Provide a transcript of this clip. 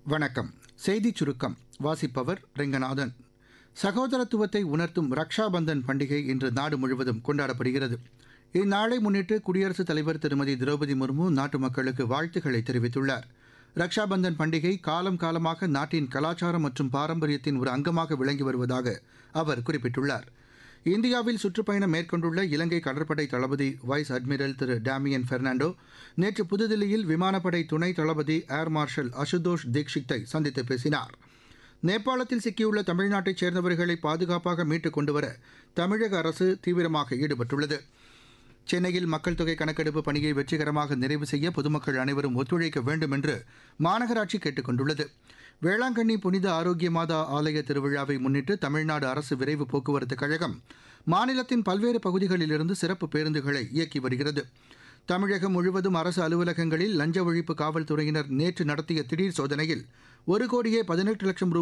வணக்கம் செய்திச் சுருக்கம் வாசிப்பவர் ரெங்கநாதன் சகோதரத்துவத்தை உணர்த்தும் ரக்ஷா பந்தன் பண்டிகை இன்று நாடு முழுவதும் கொண்டாடப்படுகிறது இந்நாளை முன்னிட்டு குடியரசுத் தலைவர் திருமதி திரௌபதி முர்மு நாட்டு மக்களுக்கு வாழ்த்துக்களை தெரிவித்துள்ளார் ரக்ஷா பந்தன் பண்டிகை காலம் காலமாக நாட்டின் கலாச்சாரம் மற்றும் பாரம்பரியத்தின் ஒரு அங்கமாக விளங்கி வருவதாக அவர் குறிப்பிட்டுள்ளார் இந்தியாவில் சுற்றுப்பயணம் மேற்கொண்டுள்ள இலங்கை கடற்படை தளபதி வைஸ் அட்மிரல் திரு டேமியன் பெர்னாண்டோ நேற்று புதுதில்லியில் விமானப்படை துணை தளபதி ஏர் மார்ஷல் அசுதோஷ் தீக்ஷித்தை சந்தித்து பேசினார் நேபாளத்தில் சிக்கியுள்ள தமிழ்நாட்டைச் சேர்ந்தவர்களை பாதுகாப்பாக மீட்டுக் கொண்டுவர தமிழக அரசு தீவிரமாக ஈடுபட்டுள்ளது சென்னையில் மக்கள் தொகை கணக்கெடுப்பு பணியை வெற்றிகரமாக நிறைவு செய்ய பொதுமக்கள் அனைவரும் ஒத்துழைக்க வேண்டும் என்று மாநகராட்சி கேட்டுக் கொண்டுள்ளது வேளாங்கண்ணி புனித ஆரோக்கிய மாதா ஆலய திருவிழாவை முன்னிட்டு தமிழ்நாடு அரசு விரைவு போக்குவரத்து கழகம் மாநிலத்தின் பல்வேறு பகுதிகளிலிருந்து சிறப்பு பேருந்துகளை இயக்கி வருகிறது தமிழகம் முழுவதும் அரசு அலுவலகங்களில் லஞ்ச ஒழிப்பு காவல்துறையினர் நேற்று நடத்திய திடீர் சோதனையில் ஒரு கோடியே பதினெட்டு லட்சம் ரூபாய்